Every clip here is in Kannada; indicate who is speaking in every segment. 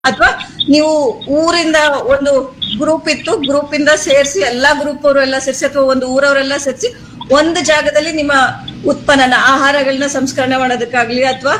Speaker 1: ಅಥವಾ ನೀವು ಊರಿಂದ ಒಂದು ಗ್ರೂಪ್ ಇತ್ತು ಗ್ರೂಪ್ ಇಂದ ಸೇರಿಸಿ ಎಲ್ಲಾ ಗ್ರೂಪ್ ಅವರು ಎಲ್ಲ ಸೇರಿಸಿ ಅಥವಾ ಒಂದು ಊರವರೆಲ್ಲ ಸೇರಿಸಿ ಒಂದು ಜಾಗದಲ್ಲಿ ನಿಮ್ಮ ಉತ್ಪನ್ನನ ಆಹಾರಗಳನ್ನ ಸಂಸ್ಕರಣೆ ಮಾಡೋದಕ್ಕಾಗ್ಲಿ ಅಥವಾ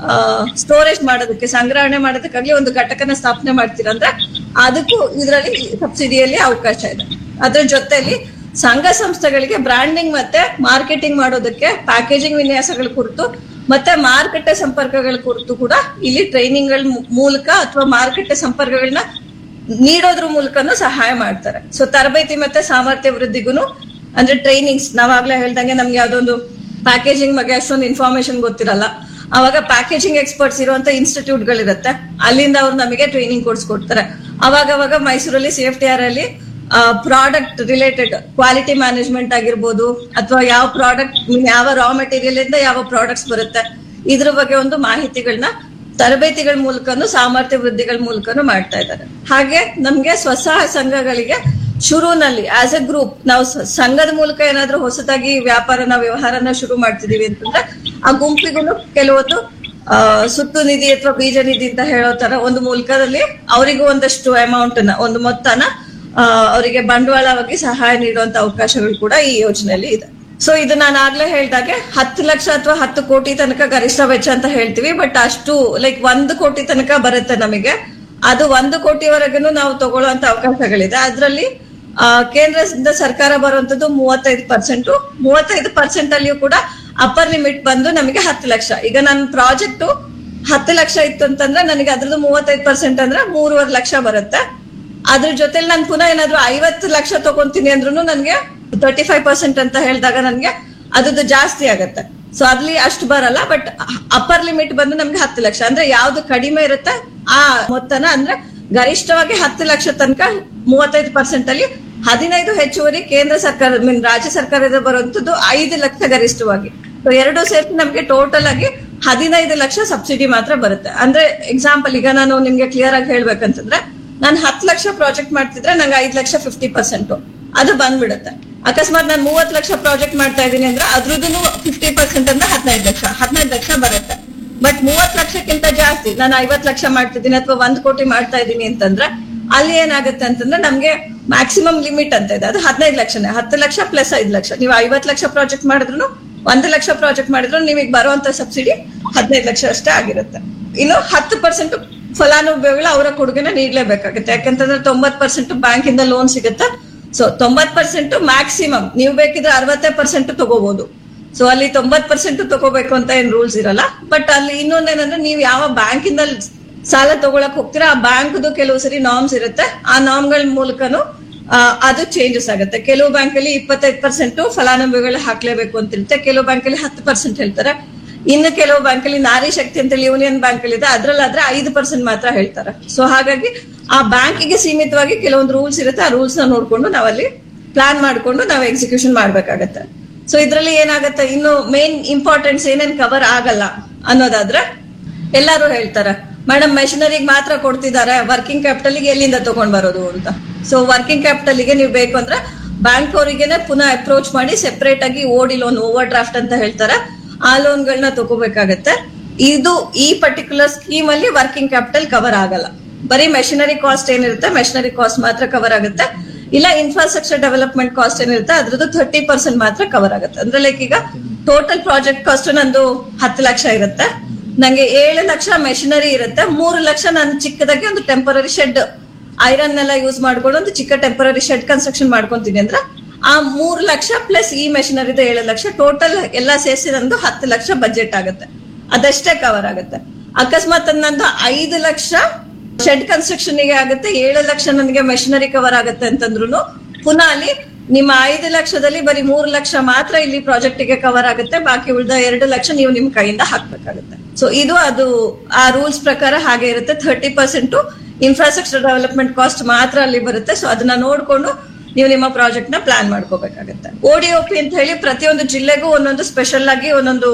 Speaker 1: ಸ್ಟೋರೇಜ್ ಮಾಡೋದಕ್ಕೆ ಸಂಗ್ರಹಣೆ ಮಾಡೋದಕ್ಕಾಗ್ಲಿ ಒಂದು ಘಟಕನ ಸ್ಥಾಪನೆ ಮಾಡ್ತೀರಂದ್ರೆ ಅದಕ್ಕೂ ಇದರಲ್ಲಿ ಸಬ್ಸಿಡಿಯಲ್ಲಿ ಅವಕಾಶ ಇದೆ ಅದ್ರ ಜೊತೆಲಿ ಸಂಘ ಸಂಸ್ಥೆಗಳಿಗೆ ಬ್ರಾಂಡಿಂಗ್ ಮತ್ತೆ ಮಾರ್ಕೆಟಿಂಗ್ ಮಾಡೋದಕ್ಕೆ ಪ್ಯಾಕೇಜಿಂಗ್ ವಿನ್ಯಾಸಗಳ ಕುರಿತು ಮತ್ತೆ ಮಾರುಕಟ್ಟೆ ಸಂಪರ್ಕಗಳ ಕುರಿತು ಕೂಡ ಇಲ್ಲಿ ಟ್ರೈನಿಂಗ್ ಗಳ ಮೂಲಕ ಅಥವಾ ಮಾರುಕಟ್ಟೆ ಸಂಪರ್ಕಗಳನ್ನ ನೀಡೋದ್ರ ಮೂಲಕನೂ ಸಹಾಯ ಮಾಡ್ತಾರೆ ಸೊ ತರಬೇತಿ ಮತ್ತೆ ಸಾಮರ್ಥ್ಯ ವೃದ್ಧಿಗೂ ಅಂದ್ರೆ ಟ್ರೈನಿಂಗ್ಸ್ ನಾವಾಗ್ಲೇ ಹೇಳ್ದಂಗೆ ನಮ್ಗೆ ಯಾವ್ದೊಂದು ಪ್ಯಾಕೇಜಿಂಗ್ ಬಗ್ಗೆ ಅಷ್ಟೊಂದು ಇನ್ಫಾರ್ಮೇಶನ್ ಗೊತ್ತಿರಲ್ಲ ಅವಾಗ ಪ್ಯಾಕೇಜಿಂಗ್ ಎಕ್ಸ್ಪರ್ಟ್ಸ್ ಇರುವಂತ ಇನ್ಸ್ಟಿಟ್ಯೂಟ್ ಗಳಿರುತ್ತೆ ಅಲ್ಲಿಂದ ಅವ್ರು ನಮಗೆ ಟ್ರೈನಿಂಗ್ ಕೊಡ್ಸ್ಕೊಡ್ತಾರೆ ಅವಾಗ ಅವಾಗ ಮೈಸೂರಲ್ಲಿ ಸೇಫ್ಟಿ ಆರ್ ಅಲ್ಲಿ ಪ್ರಾಡಕ್ಟ್ ರಿಲೇಟೆಡ್ ಕ್ವಾಲಿಟಿ ಮ್ಯಾನೇಜ್ಮೆಂಟ್ ಆಗಿರ್ಬೋದು ಅಥವಾ ಯಾವ ಪ್ರಾಡಕ್ಟ್ ಯಾವ ರಾ ಮೆಟೀರಿಯಲ್ ಇಂದ ಯಾವ ಪ್ರಾಡಕ್ಟ್ಸ್ ಬರುತ್ತೆ ಇದ್ರ ಬಗ್ಗೆ ಒಂದು ಮಾಹಿತಿಗಳನ್ನ ತರಬೇತಿಗಳ ಮೂಲಕನು ಸಾಮರ್ಥ್ಯ ವೃದ್ಧಿಗಳ ಮೂಲಕನು ಮಾಡ್ತಾ ಇದ್ದಾರೆ ಹಾಗೆ ನಮ್ಗೆ ಸ್ವಸಹಾಯ ಸಂಘಗಳಿಗೆ ಶುರುನಲ್ಲಿ ಆಸ್ ಎ ಗ್ರೂಪ್ ನಾವು ಸ- ಸಂಘದ ಮೂಲಕ ಏನಾದ್ರೂ ಹೊಸದಾಗಿ ವ್ಯಾಪಾರನ ವ್ಯವಹಾರನ ಶುರು ಮಾಡ್ತಿದೀವಿ ಅಂತಂದ್ರೆ ಆ ಗುಂಪಿಗೂ ಕೆಲವೊಂದು ಆ, ಸುತ್ತು ನಿಧಿ ಅಥವಾ ಬೀಜ ನಿಧಿ ಅಂತ ಹೇಳೋ ತರ ಒಂದು ಮೂಲಕದಲ್ಲಿ ಅವರಿಗೂ ಒಂದಷ್ಟು ಅಮೌಂಟ್ ನ ಒಂದು ಮೊತ್ತನ ಆ, ಅವರಿಗೆ ಬಂಡವಾಳವಾಗಿ ಸಹಾಯ ನೀಡುವಂತ ಅವಕಾಶಗಳು ಕೂಡ ಈ ಯೋಜನೆಯಲ್ಲಿ ಇದೆ ಸೊ ಇದು ನಾನು ಆಗ್ಲೇ ಹೇಳ್ದಾಗೆ ಹತ್ತು ಲಕ್ಷ ಅಥವಾ ಹತ್ತು ಕೋಟಿ ತನಕ ಗರಿಷ್ಠ ವೆಚ್ಚ ಅಂತ ಹೇಳ್ತೀವಿ ಬಟ್ ಅಷ್ಟು ಲೈಕ್ ಒಂದು ಕೋಟಿ ತನಕ ಬರುತ್ತೆ ನಮಗೆ ಅದು ಒಂದು ಕೋಟಿವರೆಗೂ ನಾವು ತಗೊಳ್ಳುವಂತ ಅವಕಾಶಗಳಿದೆ ಅದರಲ್ಲಿ ಕೇಂದ್ರದಿಂದ ಸರ್ಕಾರ ಬರುವಂತದ್ದು ಮೂವತ್ತೈದು ಪರ್ಸೆಂಟ್ ಮೂವತ್ತೈದು ಪರ್ಸೆಂಟ್ ಅಲ್ಲಿಯೂ ಕೂಡ ಅಪ್ಪರ್ ಲಿಮಿಟ್ ಬಂದು ನಮಗೆ ಹತ್ತು ಲಕ್ಷ ಈಗ ನನ್ನ ಪ್ರಾಜೆಕ್ಟ್ ಹತ್ತು ಲಕ್ಷ ಇತ್ತು ಅಂತಂದ್ರೆ ನನಗೆ ಅದ್ರದ್ದು ಮೂವತ್ತೈದು ಪರ್ಸೆಂಟ್ ಅಂದ್ರೆ ಮೂರುವರೆ ಲಕ್ಷ ಬರುತ್ತೆ ಅದ್ರ ಜೊತೆಲಿ ನಾನು ಪುನಃ ಏನಾದ್ರು ಐವತ್ತು ಲಕ್ಷ ತಗೊಂತೀನಿ ಅಂದ್ರೂ ನನಗೆ ತರ್ಟಿ ಫೈವ್ ಪರ್ಸೆಂಟ್ ಅಂತ ಹೇಳಿದಾಗ ನನಗೆ ಅದ್ರದ್ದು ಜಾಸ್ತಿ ಆಗತ್ತೆ ಸೊ ಅಲ್ಲಿ ಅಷ್ಟು ಬರಲ್ಲ ಬಟ್ ಅಪ್ಪರ್ ಲಿಮಿಟ್ ಬಂದು ನಮ್ಗೆ ಹತ್ತು ಲಕ್ಷ ಅಂದ್ರೆ ಯಾವ್ದು ಕಡಿಮೆ ಇರುತ್ತೆ ಆ ಮೊತ್ತನ ಅಂದ್ರೆ ಗರಿಷ್ಠವಾಗಿ ಹತ್ತು ಲಕ್ಷ ತನಕ ಮೂವತ್ತೈದು ಪರ್ಸೆಂಟ್ ಅಲ್ಲಿ ಹದಿನೈದು ಹೆಚ್ಚುವರಿ ಕೇಂದ್ರ ಸರ್ಕಾರ ಮೀನ್ ರಾಜ್ಯ ಸರ್ಕಾರದ ಬರುವಂತದ್ದು ಐದು ಲಕ್ಷ ಗರಿಷ್ಠವಾಗಿ ಸೊ ಎರಡು ಸೇರಿ ನಮ್ಗೆ ಟೋಟಲ್ ಆಗಿ ಹದಿನೈದು ಲಕ್ಷ ಸಬ್ಸಿಡಿ ಮಾತ್ರ ಬರುತ್ತೆ ಅಂದ್ರೆ ಎಕ್ಸಾಂಪಲ್ ಈಗ ನಾನು ನಿಮ್ಗೆ ಕ್ಲಿಯರ್ ಆಗಿ ಹೇಳ್ಬೇಕಂತಂದ್ರೆ ನಾನು ಹತ್ತು ಲಕ್ಷ ಪ್ರಾಜೆಕ್ಟ್ ಮಾಡ್ತಿದ್ರೆ ನಂಗೆ ಐದು ಲಕ್ಷ ಫಿಫ್ಟಿ ಪರ್ಸೆಂಟ್ ಅದು ಬಂದ್ಬಿಡುತ್ತೆ ಅಕಸ್ಮಾತ್ ನಾನು ಮೂವತ್ತು ಲಕ್ಷ ಪ್ರಾಜೆಕ್ಟ್ ಮಾಡ್ತಾ ಇದ್ದೀನಿ ಅಂದ್ರೆ ಅದ್ರದ್ದು ಫಿಫ್ಟಿ ಪರ್ಸೆಂಟ್ ಅಂದ್ರೆ ಹದಿನೈದು ಲಕ್ಷ ಹದಿನೈದು ಲಕ್ಷ ಬರುತ್ತೆ ಬಟ್ ಮೂವತ್ ಲಕ್ಷಕ್ಕಿಂತ ಜಾಸ್ತಿ ನಾನು ಐವತ್ ಲಕ್ಷ ಮಾಡ್ತಿದ್ದೀನಿ ಅಥವಾ ಒಂದ್ ಕೋಟಿ ಮಾಡ್ತಾ ಇದ್ದೀನಿ ಅಂತಂದ್ರೆ ಅಲ್ಲಿ ಏನಾಗುತ್ತೆ ಅಂತಂದ್ರೆ ನಮ್ಗೆ ಮ್ಯಾಕ್ಸಿಮಮ್ ಲಿಮಿಟ್ ಅಂತ ಇದೆ ಅದು ಹದಿನೈದು ಲಕ್ಷನೇ ಹತ್ತು ಲಕ್ಷ ಪ್ಲಸ್ ಐದು ಲಕ್ಷ ನೀವು ಐವತ್ ಲಕ್ಷ ಪ್ರಾಜೆಕ್ಟ್ ಮಾಡಿದ್ರು ಒಂದು ಲಕ್ಷ ಪ್ರಾಜೆಕ್ಟ್ ಮಾಡಿದ್ರು ನಿಮಗೆ ಬರುವಂತ ಸಬ್ಸಿಡಿ ಹದಿನೈದು ಲಕ್ಷ ಅಷ್ಟೇ ಆಗಿರುತ್ತೆ ಇನ್ನು ಹತ್ತು ಪರ್ಸೆಂಟ್ ಫಲಾನುಭವಿಗಳು ಅವರ ಕೊಡುಗೆನ ನೀಡಲೇಬೇಕಾಗುತ್ತೆ ಯಾಕಂತಂದ್ರೆ ತೊಂಬತ್ ಪರ್ಸೆಂಟ್ ಬ್ಯಾಂಕ್ ಇಂದ ಲೋನ್ ಸಿಗುತ್ತೆ ಸೊ ತೊಂಬತ್ ಪರ್ಸೆಂಟ್ ಮ್ಯಾಕ್ಸಿಮಮ್ ನೀವು ಬೇಕಿದ್ರೆ ಅರವತ್ತೇ ಪರ್ಸೆಂಟ್ ತಗೋಬಹುದು ಸೊ ಅಲ್ಲಿ ತೊಂಬತ್ ಪರ್ಸೆಂಟ್ ತಗೋಬೇಕು ಅಂತ ಏನ್ ರೂಲ್ಸ್ ಇರಲ್ಲ ಬಟ್ ಅಲ್ಲಿ ಇನ್ನೊಂದೇನಂದ್ರೆ ನೀವು ಯಾವ ಬ್ಯಾಂಕ್ ಇಂದ ಸಾಲ ತಗೊಳಕ್ ಹೋಗ್ತೀರಾ ಆ ಬ್ಯಾಂಕ್ದು ಕೆಲವು ಸರಿ ನಾರ್ಮ್ಸ್ ಇರುತ್ತೆ ಆ ನಾರ್ಮ್ಗಳ ಮೂಲಕನು ಆ, ಅದು ಚೇಂಜಸ್ ಆಗುತ್ತೆ ಕೆಲವು ಬ್ಯಾಂಕ್ ಅಲ್ಲಿ ಇಪ್ಪತ್ತೈದು ಪರ್ಸೆಂಟ್ ಫಲಾನುಭವಿಗಳು ಹಾಕ್ಲೇಬೇಕು ಅಂತ ಇರುತ್ತೆ ಕೆಲವು ಬ್ಯಾಂಕ್ ಅಲ್ಲಿ ಹತ್ತು ಪರ್ಸೆಂಟ್ ಹೇಳ್ತಾರೆ ಇನ್ನು ಕೆಲವು ಬ್ಯಾಂಕ್ ಅಲ್ಲಿ ನಾರಿ ಶಕ್ತಿ ಅಂತ ಯೂನಿಯನ್ ಬ್ಯಾಂಕ್ ಅಲ್ಲಿ ಇದೆ ಅದ್ರಲ್ಲಾದ್ರೆ ಐದು ಪರ್ಸೆಂಟ್ ಮಾತ್ರ ಹೇಳ್ತಾರೆ ಸೊ ಹಾಗಾಗಿ ಆ ಬ್ಯಾಂಕಿಗೆ ಸೀಮಿತವಾಗಿ ಕೆಲವೊಂದು ರೂಲ್ಸ್ ಇರುತ್ತೆ ಆ ರೂಲ್ಸ್ ನ ನೋಡ್ಕೊಂಡು ನಾವಲ್ಲಿ ಪ್ಲಾನ್ ಮಾಡ್ಕೊಂಡು ನಾವು ಎಕ್ಸಿಕ್ಯೂಷನ್ ಮಾಡ್ಬೇಕಾಗತ್ತೆ ಸೊ ಇದ್ರಲ್ಲಿ ಏನಾಗತ್ತೆ ಇನ್ನು ಮೇನ್ ಇಂಪಾರ್ಟೆನ್ಸ್ ಏನೇನ್ ಕವರ್ ಆಗಲ್ಲ ಅನ್ನೋದಾದ್ರೆ ಎಲ್ಲಾರು ಹೇಳ್ತಾರೆ ಮೇಡಮ್ ಮೆಷಿನರಿಗೆ ಮಾತ್ರ ಕೊಡ್ತಿದ್ದಾರೆ ವರ್ಕಿಂಗ್ ಕ್ಯಾಪಿಟಲ್ ಎಲ್ಲಿಂದ ತಗೊಂಡ್ ಬರೋದು ಅಂತ ಸೊ ವರ್ಕಿಂಗ್ ಕ್ಯಾಪಿಟಲ್ ಗೆ ನೀವು ಬೇಕು ಅಂದ್ರೆ ಬ್ಯಾಂಕ್ ಅವರಿಗೆನೆ ಪುನಃ ಅಪ್ರೋಚ್ ಮಾಡಿ ಸೆಪರೇಟ್ ಆಗಿ ಓಡಿ ಲೋನ್ ಓವರ್ ಡ್ರಾಫ್ಟ್ ಅಂತ ಹೇಳ್ತಾರೆ ಆ ಲೋನ್ಗಳನ್ನ ತಗೋಬೇಕಾಗತ್ತೆ ಇದು ಈ ಪರ್ಟಿಕ್ಯುಲರ್ ಸ್ಕೀಮ್ ಅಲ್ಲಿ ವರ್ಕಿಂಗ್ ಕ್ಯಾಪಿಟಲ್ ಕವರ್ ಆಗಲ್ಲ ಬರೀ ಮೆಷಿನರಿ ಕಾಸ್ಟ್ ಏನಿರುತ್ತೆ ಮೆಷಿನರಿ ಕಾಸ್ಟ್ ಮಾತ್ರ ಕವರ್ ಆಗುತ್ತೆ ಇಲ್ಲ ಇನ್ಫ್ರಾಸ್ಟ್ರಕ್ಚರ್ ಡೆವಲಪ್ಮೆಂಟ್ ಕಾಸ್ಟ್ ಏನಿರುತ್ತೆ ಅದ್ರದ್ದು ಥರ್ಟಿ ಪರ್ಸೆಂಟ್ ಮಾತ್ರ ಕವರ್ ಆಗುತ್ತೆ ಅಂದ್ರೆ ಲೈಕ್ ಈಗ ಟೋಟಲ್ ಪ್ರಾಜೆಕ್ಟ್ ಕಾಸ್ಟ್ ನಂದು ಹತ್ತು ಲಕ್ಷ ಇರುತ್ತೆ ನಂಗೆ ಏಳು ಲಕ್ಷ ಮೆಷಿನರಿ ಇರುತ್ತೆ ಮೂರು ಲಕ್ಷ ನಾನು ಚಿಕ್ಕದಾಗಿ ಒಂದು ಟೆಂಪರರಿ ಶೆಡ್ ಐರನ್ ಎಲ್ಲ ಯೂಸ್ ಮಾಡ್ಕೊಂಡು ಒಂದು ಚಿಕ್ಕ ಟೆಂಪರರಿ ಶೆಡ್ ಕನ್ಸ್ಟ್ರಕ್ಷನ್ ಮಾಡ್ಕೊಂತೀನಿ ಅಂದ್ರೆ ಆ ಮೂರು ಲಕ್ಷ ಪ್ಲಸ್ ಈ ಮೆಷಿನರಿದ ಏಳು ಲಕ್ಷ ಟೋಟಲ್ ಎಲ್ಲ ಸೇರಿಸಿ ನಂದು ಹತ್ತು ಲಕ್ಷ ಬಜೆಟ್ ಆಗುತ್ತೆ ಅದಷ್ಟೇ ಕವರ್ ಆಗುತ್ತೆ ಅಕಸ್ಮಾತ್ ಅದ್ ನಂದು ಐದು ಲಕ್ಷ ಶೆಡ್ ಕನ್ಸ್ಟ್ರಕ್ಷನ್ ಗೆ ಆಗುತ್ತೆ ಏಳು ಲಕ್ಷ ನನಗೆ ಮೆಷಿನರಿ ಕವರ್ ಆಗುತ್ತೆ ಅಂತಂದ್ರು ಪುನಃ ಅಲ್ಲಿ ನಿಮ್ಮ ಐದು ಲಕ್ಷದಲ್ಲಿ ಬರೀ ಮೂರು ಲಕ್ಷ ಮಾತ್ರ ಇಲ್ಲಿ ಪ್ರಾಜೆಕ್ಟ್ ಗೆ ಕವರ್ ಆಗುತ್ತೆ ಬಾಕಿ ಉಳಿದ ಎರಡು ಲಕ್ಷ ನೀವು ನಿಮ್ ಕೈಯಿಂದ ಹಾಕ್ಬೇಕಾಗುತ್ತೆ ಸೊ ಇದು ಅದು ಆ ರೂಲ್ಸ್ ಪ್ರಕಾರ ಹಾಗೆ ಇರುತ್ತೆ thirty percent infrastructure development cost ಮಾತ್ರ ಅಲ್ಲಿ ಬರುತ್ತೆ ಸೊ ಅದನ್ನ ನೋಡ್ಕೊಂಡು ನೀವು ನಿಮ್ಮ ಪ್ರಾಜೆಕ್ಟ್ ನ ಪ್ಲಾನ್ ಮಾಡ್ಕೋಬೇಕಾಗುತ್ತೆ ಓಡಿಒಪಿ ಅಂತ ಹೇಳಿ ಪ್ರತಿಯೊಂದು ಜಿಲ್ಲೆಗೂ ಒಂದೊಂದು ಸ್ಪೆಷಲ್ ಆಗಿ ಒಂದೊಂದು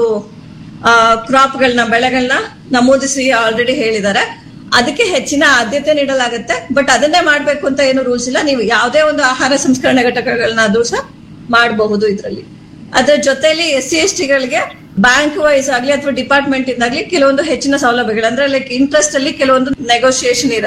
Speaker 1: ಕ್ರಾಪ್ಗಳನ್ನ ಬೆಳೆಗಳನ್ನ ನಮೂದಿಸಿ ಆಲ್ರೆಡಿ ಹೇಳಿದ್ದಾರೆ ಅದಕ್ಕೆ ಹೆಚ್ಚಿನ ಆದ್ಯತೆ ನೀಡಲಾಗುತ್ತೆ ಬಟ್ ಅದನ್ನೇ ಮಾಡ್ಬೇಕು ಅಂತ ಏನು ರೂಲ್ಸ್ ಇಲ್ಲ ನೀವು ಯಾವುದೇ ಒಂದು ಆಹಾರ ಸಂಸ್ಕರಣೆ ಘಟಕಗಳನ್ನ ಅದು ಸಹ ಮಾಡಬಹುದು ಇದರಲ್ಲಿ ಅದ್ರ ಜೊತೆಲಿ ಎಸ್ ಸಿ ಎಸ್ ಟಿಗಳಿಗೆ ಬ್ಯಾಂಕ್ ವೈಸ್ ಆಗ್ಲಿ ಅಥವಾ ಡಿಪಾರ್ಟ್ಮೆಂಟ್ ಇಂದಾಗ್ಲಿ ಕೆಲವೊಂದು ಹೆಚ್ಚಿನ ಸೌಲಭ್ಯಗಳು ಅಂದ್ರೆ ಲೈಕ್ ಇಂಟ್ರೆಸ್ಟ್ ಅಲ್ಲಿ ಕೆಲವೊಂದು ನೆಗೋಸಿಯೇಷನ್ ಇರುತ್ತೆ